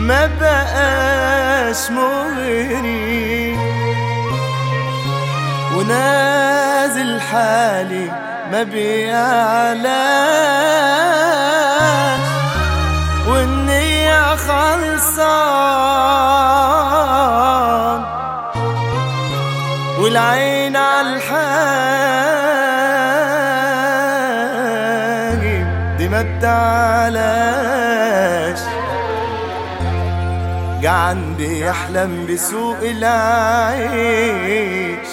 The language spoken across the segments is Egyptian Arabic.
ما بقاش مغري ونازل حالي ما بيعلاش والنية خلصان والعين على الحاجب دي ما بتعلاش جعان بيحلم بسوق العيش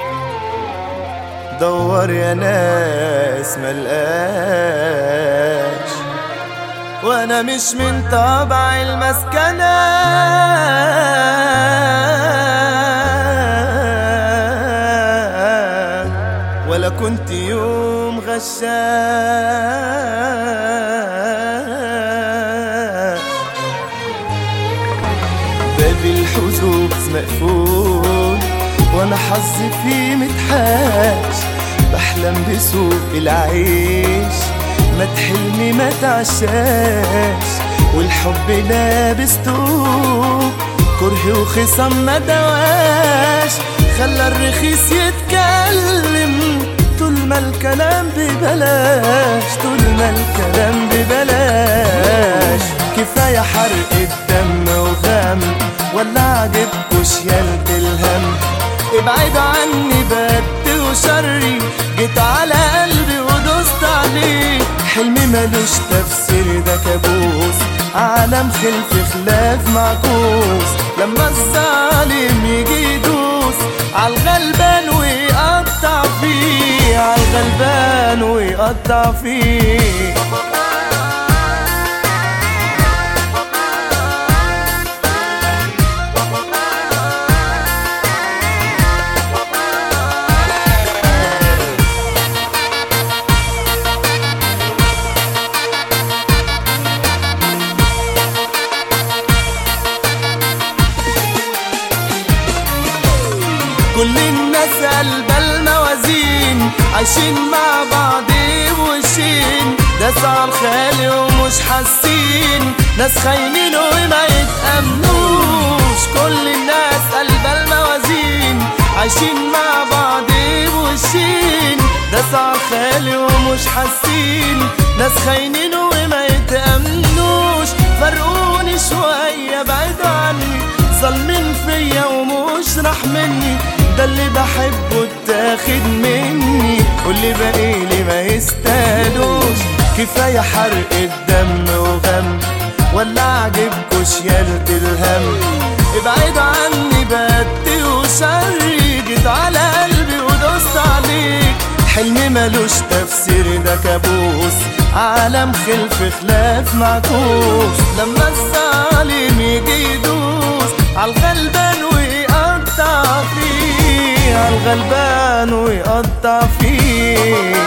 دور يا ناس ملقاش وانا مش من طبع المسكنة ولا كنت يوم غشاش باب الحظوظ مقفول وانا حظي فيه متحاش بحلم بسوق العيش ما تحلمي ما تعشاش والحب لابس توب كره وخصم ما دواش خلى الرخيص يتكلم طول ما الكلام ببلاش طول ما الكلام ببلاش كفاية حرق الدم وغم ولا عجبكوش يالت الهم ابعدوا عني بد وشري جيت على قلبي ودوست عليه حلمي ملوش تفسير ده كابوس عالم خلف خلاف معكوس لما الظالم يجي يدوس عالغلبان ويقطع فيه عالغلبان ويقطع فيه كل الناس قلب الموازين عايشين مع بعض بوشين ناس عالخالي ومش حاسين ناس خاينين وما يتأمنوش كل الناس قلب الموازين عايشين مع بعض بوشين ناس عالخالي ومش حاسين ناس خاينين وما يتأمنوش فرقوني شوية بعيد عني ظالمين فيا ومش راح مني ده اللي بحبه اتاخد مني واللي باقيلي ما يستاهلوش كفاية حرق الدم وغم ولا عجبكوش يالت الهم ابعدوا عني بدي وشري جيت على قلبي ودوست عليك حلمي ملوش تفسير ده كابوس عالم خلف خلاف معكوس لما الظالم يجي يدوس عالغلبان ويقطع فيه عالغلبان ويقطع فيه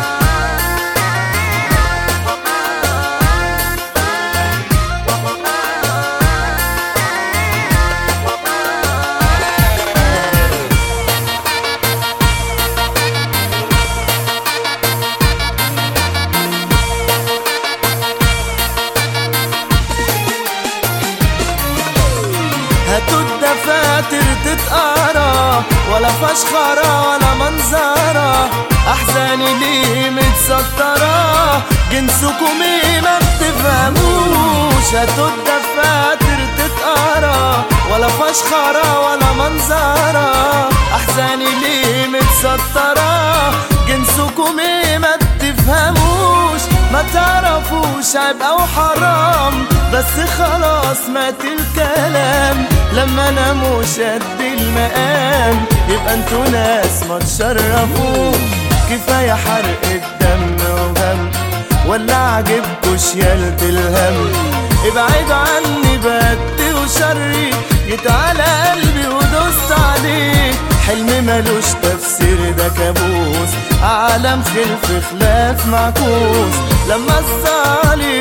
هاتوا الدفاتر تتقرا ولا فشخرة ولا منظرة أحزاني ليه متسترة جنسكم ايه ما بتفهموش هاتوا الدفاتر تتقرا ولا فشخرة ولا منظرة أحزاني ليه متسترة جنسكم ايه ما بتفهموش ما تعرفوش عيب او حرام بس خلاص مات الكلام لما انا مش قد المقام يبقى انتوا ناس ما تشرفوش كفاية حرق الدم وغم ولا عجبكوش يالت الهم ابعدوا عني بدي وشري جيت على قلبي ودوست عليه حلمي ملوش تفسير ده كابوس عالم خلف خلاف معكوس لما الظالم